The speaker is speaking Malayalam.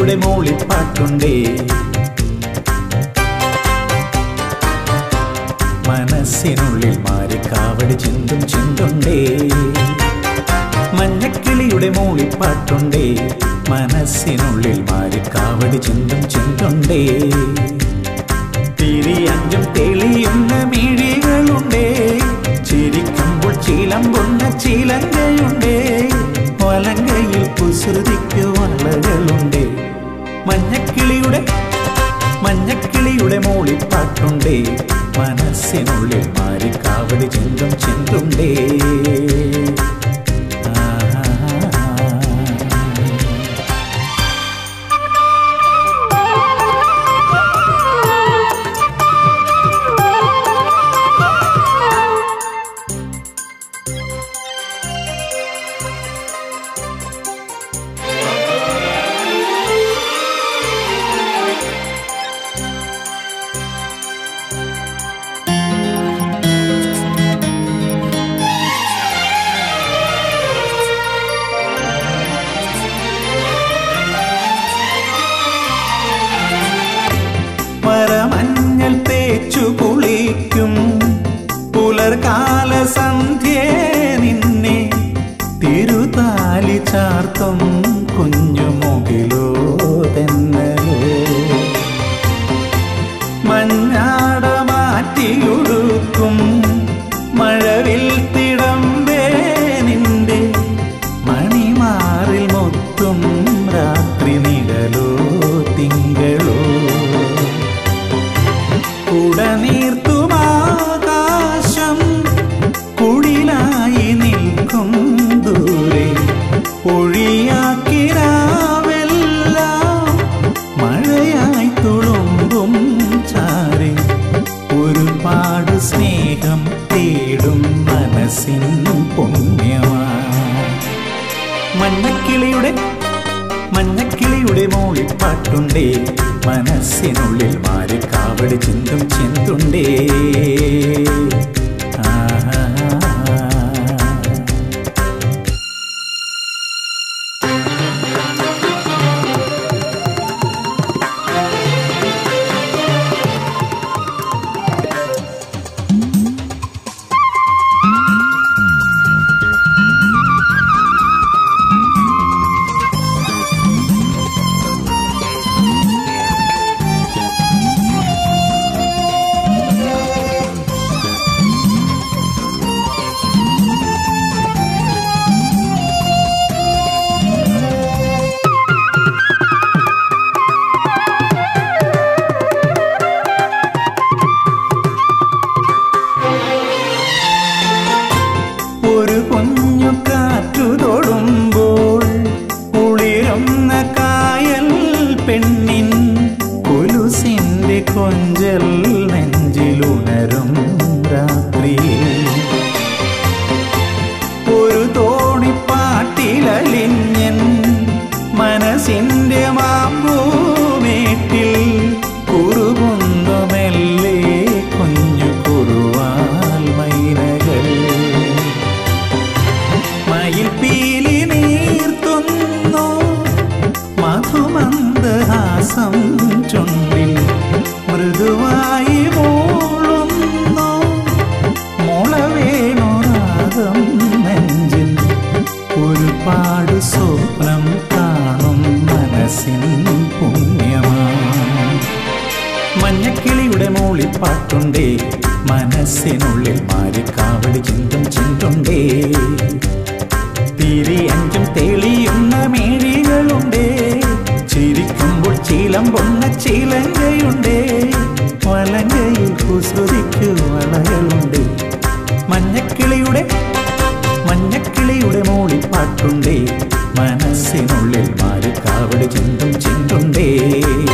മഞ്ഞക്കിളിയുടെ മൂളിപ്പാട്ടുണ്ടേ മനസ്സിനുള്ളിൽ മാറി കാവടി ചിന്തും ചിന്തുണ്ടേ മഞ്ഞക്കിളിയുടെ മൂളിപ്പാട്ടുണ്ടേ മനസ്സിനുള്ളിൽ മാറി കാവടി ചിന്തും ചിന്തുണ്ടേ തിരിയഞ്ചും തെളിയുന്ന മിഴികളുണ്ടേ ചിരിക്കുമ്പോൾ ചിലമ്പുന്ന ചിലങ്കയുണ്ടേ വലങ്കയിൽ കുസൃതിക്ക് വളകളുണ്ടേ മഞ്ഞക്കിളിയുടെ മഞ്ഞക്കിളിയുടെ മൂളിപ്പാട്ടുണ്ടേ മനസ്സിനുള്ളിൽ മാറി കാവടി ചിന്തും ചിന്തുണ്ടേ ആ മരമഞ്ഞൽ തേച്ചു കുളിക്കും പുലർകാല സന്ധ്യേ നിന്നെ തിരുതാലി ചാർത്തും കുഞ്ഞുമുകിലോ തെന്നലോ മഞ്ഞാട മാറ്റിയൊടുക്കും മഴവിൽ തിടമ്പേ നിന്റെ മണിമാറിൽ മൊത്തും രാത്രി നിഴലോ തിങ്കളോ കുടനീർത്തുമാകാശം കുടിലായി നിൽക്കും ദൂരെ ഒഴിയാക്കിരാവെല്ലാം മഴയായി തുളുമ്പും ചാരി ഒരുപാട് സ്നേഹം തേടും മനസ്സിൻ പുണ്യമാ മഞ്ഞക്കിളിയുടെ മഞ്ഞക്കിളിയുടെ മൂളിപ്പാട്ടുണ്ടേ മനസ്സിനുള്ളിൽ മാറി കാവടി ചിന്തും ചിന്തുണ്ടേ ആഹാ. ഒരു കുഞ്ഞു കാറ്റു തൊടുമ്പോൾ കുളിരുന്ന കായൽ പെണ്ണിൻ കുലുസിന്റെ കൊഞ്ചൽ നെഞ്ചിലുണരും രാത്രി ഒരു തോണിപ്പാട്ടിലലിഞ്ഞൻ മനസ്സിന്റെ മാമ്പൂമേട്ടിൽ കുറുകുന്നു മെല്ലെ കുഞ്ഞു കുറുവാൽ മൈനകൾ മയിൽ പീലി നീർത്തുന്നു മധുമന്ദഹാസം ചുണ്ടിൽ മൃദുവായി മൂളുന്നു മുളവേണുരാഗം നെഞ്ചിൽ ഒരുപാട് സ്വപ്നം കാണും മനസ്സിൻ പുണ്യമാണ് മഞ്ഞക്കിളിയുടെ മൂളിപ്പാട്ടുണ്ടേ മനസ്സിനുള്ളിൽ മാറി കാവടി ചിന്തും ചിന്തുണ്ടേ തിരിയഞ്ചും തെളിയുന്ന മേഴികളുണ്ടേ ചിരിക്കുമ്പോൾ ചിലമ്പൊന്ന ചിലങ്കയുണ്ടേ വലങ്കയിൽ കുസൃതിക്ക് വളകളുണ്ട് മഞ്ഞക്കിളിയുടെ മഞ്ഞക്കിളിയുടെ മൂളിപ്പാട്ടുണ്ടേ മനസ്സിനുള്ളിൽ മാറി കാവടി ചിന്തും ചിന്തുണ്ടേ